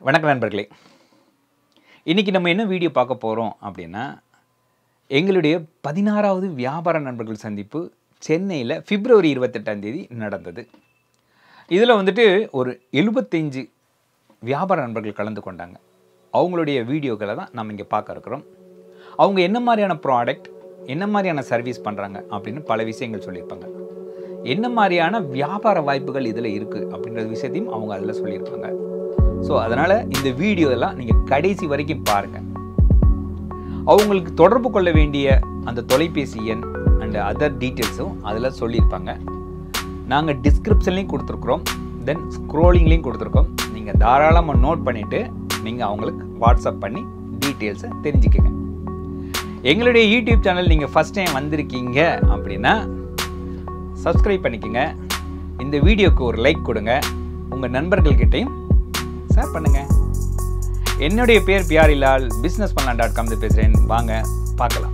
வணக்கம் நண்பர்களே இன்றைக்கி நம்ம என்ன வீடியோ பார்க்க போகிறோம் அப்படின்னா எங்களுடைய பதினாறாவது வியாபார நண்பர்கள் சந்திப்பு சென்னையில் பிப்ரவரி இருபத்தெட்டாம் தேதி நடந்தது இதில் வந்துட்டு ஒரு எழுபத்தஞ்சு வியாபார நண்பர்கள் கலந்து கொண்டாங்க அவங்களுடைய வீடியோக்களை தான் நம்ம இங்கே பார்க்க இருக்கிறோம் அவங்க என்ன மாதிரியான ப்ராடக்ட் என்ன மாதிரியான சர்வீஸ் பண்ணுறாங்க அப்படின்னு பல விஷயங்கள் சொல்லியிருப்பாங்க என்ன மாதிரியான வியாபார வாய்ப்புகள் இதில் இருக்குது அப்படின்ற விஷயத்தையும் அவங்க அதில் சொல்லியிருப்பாங்க ஸோ அதனால் இந்த வீடியோ எல்லாம் நீங்கள் கடைசி வரைக்கும் பாருங்கள் அவங்களுக்கு தொடர்பு கொள்ள வேண்டிய அந்த தொலைபேசி எண் அண்ட் அதர் டீட்டெயில்ஸும் அதில் சொல்லியிருப்பாங்க நாங்கள் டிஸ்கிரிப்ஷன்லேயும் கொடுத்துருக்குறோம் தென் ஸ்க்ரோலிங்லேயும் கொடுத்துருக்கோம் நீங்கள் தாராளமாக நோட் பண்ணிவிட்டு நீங்கள் அவங்களுக்கு வாட்ஸ்அப் பண்ணி டீட்டெயில்ஸை தெரிஞ்சுக்கங்க எங்களுடைய யூடியூப் சேனல் நீங்கள் ஃபஸ்ட் டைம் வந்திருக்கீங்க அப்படின்னா சப்ஸ்கிரைப் பண்ணிக்கோங்க இந்த வீடியோக்கு ஒரு லைக் கொடுங்க உங்கள் நண்பர்கள்கிட்டையும் ஷேர் பண்ணுங்க என்னுடைய பேர் பியாரிலால் பிஸ்னஸ் பண்ணலாம் டாட் காம் பேசுகிறேன் வாங்க பார்க்கலாம்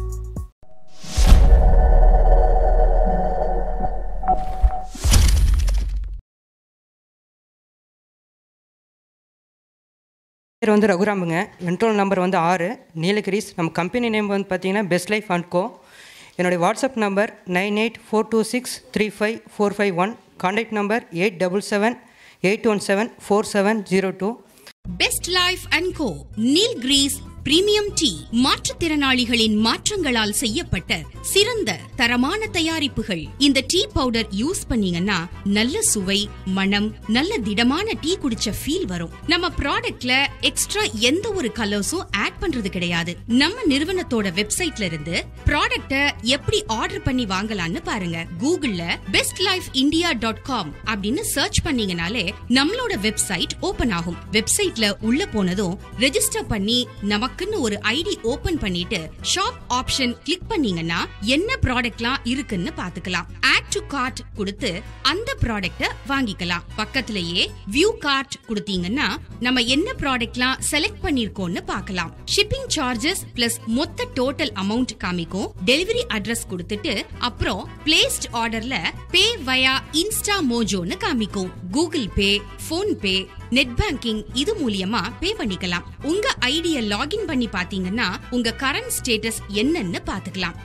பேர் வந்து ரகுராமுங்க என்ட்ரோல் நம்பர் வந்து ஆறு நீலகிரிஸ் நம்ம கம்பெனி நேம் வந்து பார்த்தீங்கன்னா பெஸ்ட் லைஃப் அண்ட் கோ என்னுடைய WhatsApp number nine eight four two six three five four five one contact number eight double seven eight one seven four seven zero two best life and go Nilgiris premium tea மாற்றுத்திறனாளிகளின் மாற்றங்களால் செய்யப்பட்ட சிறந்த தரமான தயாரிப்புகள் இந்த tea powder use பண்ணீங்கன்னா நல்ல சுவை மணம் நல்ல திடமான டீ குடிச்ச ஃபீல் வரும் நம்ம ப்ராடக்ட்ல எக்ஸ்ட்ரா எந்த ஒரு கலர்ஸும் ஆட் பண்றது கிடையாது நம்ம நிறுவனத்தோட வெப்சைட்ல இருந்து ப்ராடக்ட்ட எப்படி ஆர்டர் பண்ணி வாங்கலாம்னு பாருங்க கூகுள்ல best life India dot com அப்படின்னு சர்ச் பண்ணீங்கனாலே நம்மளோட வெப்சைட் ஓபன் ஆகும் வெப்சைட்ல உள்ள போனதும் ரெஜிஸ்டர் பண்ணி நமக்குன்னு ஒரு ஐடி ஓபன் பண்ணிட்டு ஷாப் ஆப்ஷன் கிளிக் பண்ணீங்கன்னா என்ன ப்ராடக்ட்லாம் இருக்குன்னு பாத்துக்கலாம் ஆட் டு கார்ட் கொடுத்து அந்த ப்ராடக்ட்ட வாங்கிக்கலாம் பக்கத்திலேயே வியூ கார்ட் கொடுத்தீங்கன்னா நம்ம என்ன ப்ராடக்ட்லாம் செலக்ட் பண்ணிருக்கோம்னு பார்க்கலாம் ஷிப்பிங் சார்ஜஸ் பிளஸ் மொத்த டோட்டல் அமௌண்ட் காமிக்கும் டெலிவரி அட்ரஸ் கொடுத்துட்டு அப்புறம் பிளேஸ்ட் ஆர்டர்ல பே வயா இன்ஸ்டா மோஜோன்னு காமிக்கும் Google Pay PhonePe net banking இது மூலியமா பே பண்ணிக்கலாம் உங்க ஐடிய லாகின் பண்ணி பாத்தீங்கன்னா உங்க கரண்ட் ஸ்டேட்டஸ் என்னன்னு பாத்துக்கலாம்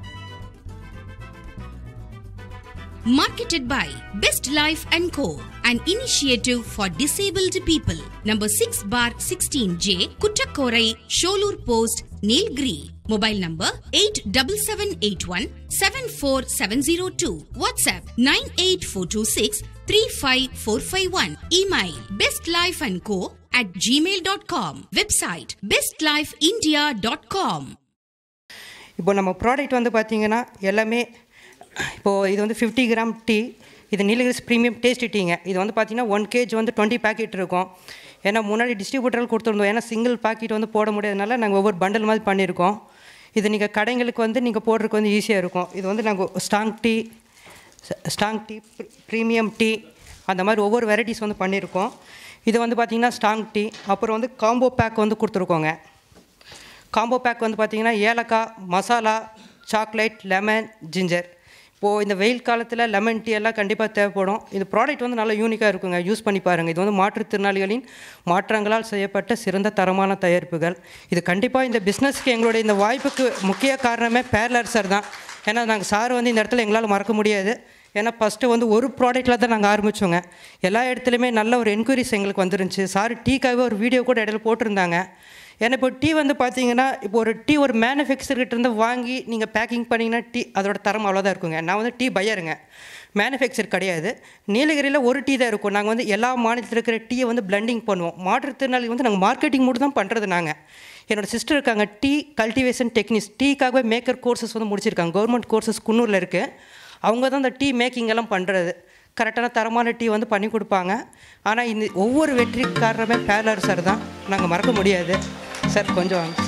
Marketed by Best Life and Co, an initiative for disabled people. Number 6 bar 16J, Kuttakorai, Sholur Post, Nilgiri. Mobile number 87781 74702. WhatsApp 98426 35451. Email bestlifeandco at gmail.com. Website bestlifeindia.com. இப்போ நம்ம ப்ராடக்ட் வந்து பார்த்தீங்கன்னா எல்லாமே இப்போது இது வந்து ஃபிஃப்டி கிராம் டீ இது Nilgiris premium taste டீங்க இது வந்து பார்த்தீங்கன்னா ஒன் கேஜ் வந்து டுவெண்ட்டி பேக்கெட் இருக்கும் ஏன்னா முன்னாடி டிஸ்ட்ரிபியூட்டர்கள் கொடுத்துருந்தோம் ஏன்னா சிங்கிள் பாக்கெட் வந்து போட முடியாதனால நாங்கள் ஒவ்வொரு பண்டல் மாதிரி பண்ணியிருக்கோம் இது நீங்கள் கடைங்களுக்கு வந்து நீங்கள் போடுறதுக்கு வந்து ஈஸியாக இருக்கும் இது வந்து நாங்கள் strong tea strong tea premium tea அந்த மாதிரி ஒவ்வொரு வெரைட்டிஸ் வந்து பண்ணியிருக்கோம் இது வந்து பார்த்திங்கன்னா ஸ்ட்ராங் டீ அப்புறம் வந்து காம்போ பேக் வந்து கொடுத்துருக்கோங்க காம்போ பேக் வந்து பார்த்திங்கன்னா ஏலக்காய் மசாலா சாக்லேட் லெமன் ஜிஞ்சர் இப்போது இந்த வெயில் காலத்தில் லெமன் டீ எல்லாம் கண்டிப்பாக தேவைப்படும் இது ப்ராடக்ட் வந்து நல்லா யூனிக்காக இருக்குங்க யூஸ் பண்ணி பாருங்கள் இது வந்து மாற்றுத்திறனாளிகளின் மாற்றங்களால் செய்யப்பட்ட சிறந்த தரமான தயாரிப்புகள் இது கண்டிப்பாக இந்த பிஸ்னஸ்க்கு எங்களுடைய இந்த வாய்ப்புக்கு முக்கிய காரணமே பேரலர் சார் தான் ஏன்னா நாங்கள் சார் வந்து இந்த இடத்துல எங்களால் மறக்க முடியாது ஏன்னா ஃபஸ்ட்டு வந்து ஒரு ப்ராடக்ட்டில் தான் நாங்கள் ஆரம்பித்தோங்க எல்லா இடத்துலையுமே நல்ல ஒரு என்கொயரிஸ் எங்களுக்கு வந்துருந்துச்சு சார் டீக்காகவே ஒரு வீடியோ கூட இடையில போட்டிருந்தாங்க ஏன்னா இப்போ டீ வந்து பார்த்தீங்கன்னா இப்போ ஒரு டீ ஒரு மேனுஃபேக்சர்கிட்ட இருந்து வாங்கி நீங்கள் பேக்கிங் பண்ணிங்கன்னா டீ அதோட தரம் அவ்வளோதான் இருக்குங்க நான் வந்து டீ பையருங்க மேனுஃபேக்சர் கிடையாது நீலகிரியில் ஒரு டீ தான் இருக்கும் நாங்கள் வந்து எல்லா மாநிலத்தில் இருக்கிற டீயை வந்து பிளெண்டிங் பண்ணுவோம் மாற்றுத்திறனாளி வந்து நாங்கள் மார்க்கெட்டிங் மட்டும் தான் பண்ணுறது நாங்கள் என்னோடய சிஸ்டர் இருக்காங்க டீ கல்டிவேஷன் டெக்னிக்ஸ் டீக்காகவே மேக்கர் கோர்சஸ் வந்து முடிச்சிருக்காங்க கவர்மெண்ட் கோர்சஸ் குன்னூரில் இருக்குது அவங்க தான் இந்த டீ மேக்கிங் எல்லாம் பண்ணுறது கரெக்டான தரமான டீ வந்து பண்ணி கொடுப்பாங்க ஆனால் இந்த ஒவ்வொரு வெற்றி காரணமே பேலர் சார் தான் நாங்கள் மறக்க முடியாது சார் கொஞ்சம் வாங்க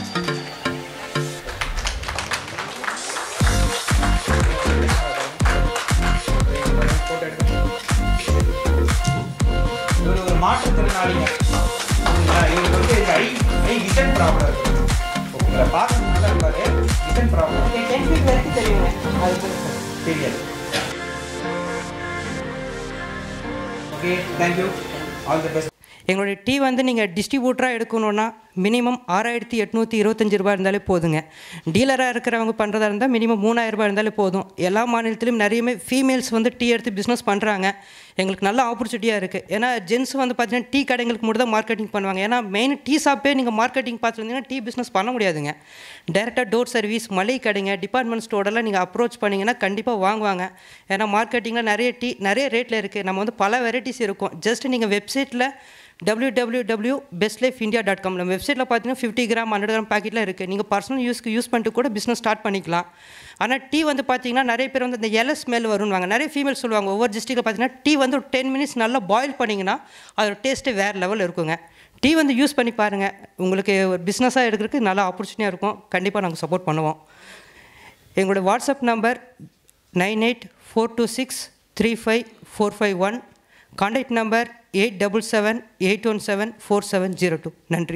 இவர் ஒரு மாற்றுத்திறனாளிங்க இவருக்கு வந்து ஐ ஐ விசன் ப்ராப்ளம் இருக்கு உங்களை பார்க்கறதுனால இருப்பாரு விசன் ப்ராப்ளம் டென் ஃபீட் வரைக்கும் தெரியுங்க அது தெரியாது okay thank you all the best எங்களுடைய டீ வந்து நீங்கள் டிஸ்ட்ரிபியூட்டராக எடுக்கணுன்னா மினிமம் ஆறாயிரத்தி எட்நூற்றி இருபத்தஞ்சி ரூபாய் இருந்தாலே போதுங்க டீலராக இருக்கிறவங்க பண்ணுறதா இருந்தால் மினிமம் மூணாயிரம் ரூபாய் இருந்தாலே போதும் எல்லா மாநிலத்திலும் நிறையவே ஃபீமேல்ஸ் வந்து டீ எடுத்து பிஸ்னஸ் பண்ணுறாங்க எங்களுக்கு நல்ல ஆப்பர்ச்சுனிட்டியாக இருக்குது ஏன்னா ஜென்ஸ் வந்து பார்த்தீங்கன்னா டீ கடைங்களுக்கு மட்டும் தான் மார்க்கெட்டிங் பண்ணுவாங்க ஏன்னா மெயின் டீ ஷாப்பே நீங்கள் மார்க்கெட்டிங் பார்த்துருந்தீங்கன்னா டீ பிஸ்னஸ் பண்ண முடியாதுங்க டேரெக்டாக டோர் சர்வீஸ் மளிகை கடைங்க டிபார்ட்மெண்ட் ஸ்டோரெல்லாம் நீங்கள் அப்ரோச் பண்ணிங்கன்னா கண்டிப்பாக வாங்குவாங்க ஏன்னா மார்க்கெட்டிங்கில் நிறைய டீ நிறைய ரேட்டில் இருக்குது நம்ம வந்து பல வெரைட்டிஸ் இருக்கும் ஜஸ்ட் நீங்கள் வெப்சைட்டில் W W W best life India dot com நம்ம வெப்சைட்டில் பார்த்தீங்கன்னா ஃபிஃப்டி கிராம் ஹண்ட்ரட் கிராம் பேக்கெட்டில் இருக்குது நீங்கள் பர்சனல் யூஸ்க்கு யூஸ் பண்ணிட்டு கூட பிஸ்னஸ் ஸ்டார்ட் பண்ணிக்கலாம் ஆனால் டீ வந்து பார்த்தீங்கன்னா நிறைய பேர் வந்து இந்த எலை ஸ்மெல் வருவாங்க நிறைய ஃபீமேல் சொல்லுவாங்க ஒவ்வொரு டிஸ்ட்ரிக்டில் பார்த்தீங்கன்னா டீ வந்து ஒரு டென் மினிட்ஸ் நல்லா பாயில் பண்ணிங்கன்னா அதோட டேஸ்ட்டு வேறு லெவல் இருக்குங்க டீ வந்து யூஸ் பண்ணி பாருங்கள் உங்களுக்கு ஒரு பிஸ்னஸாக எடுக்கிறதுக்கு நல்ல ஆப்பர்ச்சுனிட்டியாக இருக்கும் கண்டிப்பாக நாங்கள் சப்போர்ட் பண்ணுவோம் எங்களோட WhatsApp number nine eight four two six three five four five one contact number eight double seven eight one seven four seven zero two நன்றி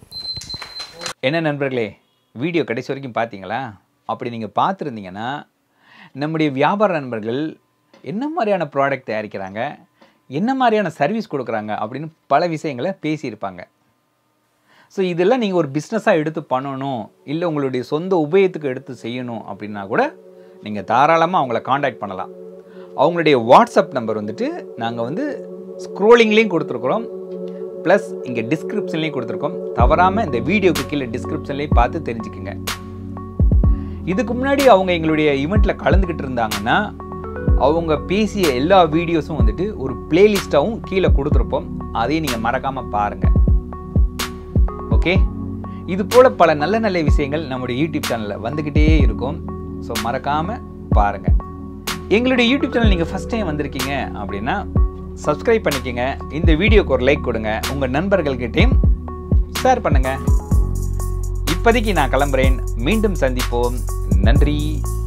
என்ன நண்பர்களே வீடியோ கடைசி வரைக்கும் பார்த்தீங்களா அப்படி நீங்கள் பார்த்துருந்தீங்கன்னா நம்முடைய வியாபார நண்பர்கள் என்ன மாதிரியான ப்ராடக்ட் தயாரிக்கிறாங்க என்ன மாதிரியான சர்வீஸ் கொடுக்குறாங்க அப்படின்னு பல விஷயங்களை பேசியிருப்பாங்க ஸோ இதெல்லாம் நீங்கள் ஒரு பிஸ்னஸாக எடுத்து பண்ணணும் இல்லை உங்களுடைய சொந்த உபயோகத்துக்கு எடுத்து செய்யணும் அப்படின்னா கூட நீங்கள் தாராளமாக அவங்கள காண்டாக்ட் பண்ணலாம் அவங்களுடைய வாட்ஸ்அப் நம்பர் வந்துட்டு நாங்கள் வந்து ஸ்க்ரோலிங்லேயும் கொடுத்துருக்குறோம் ப்ளஸ் இங்கே டிஸ்கிரிப்ஷன்லேயும் கொடுத்துருக்கோம் தவறாமல் இந்த வீடியோக்கு கீழே டிஸ்கிரிப்ஷன்லேயும் பார்த்து தெரிஞ்சுக்குங்க இதுக்கு முன்னாடி அவங்க எங்களுடைய ஈவெண்ட்டில் கலந்துக்கிட்டு இருந்தாங்கன்னா அவங்க பேசிய எல்லா வீடியோஸும் வந்துட்டு ஒரு பிளேலிஸ்ட்டாகவும் கீழே கொடுத்துருப்போம் அதையும் நீங்கள் மறக்காமல் பாருங்கள் ஓகே இது போல் பல நல்ல நல்ல விஷயங்கள் நம்முடைய யூடியூப் சேனலில் வந்துக்கிட்டே இருக்கும் ஸோ மறக்காமல் பாருங்கள் எங்களுடைய யூடியூப் சேனல் நீங்கள் ஃபஸ்ட் டைம் வந்திருக்கீங்க அப்படின்னா சப்ஸ்கிரைப் பண்ணிக்கோங்க இந்த வீடியோக்கு ஒரு லைக் கொடுங்க உங்கள் நண்பர்கள்கிட்டையும் ஷேர் பண்ணுங்கள் இப்போதைக்கு நான் கிளம்புறேன் மீண்டும் சந்திப்போம் நன்றி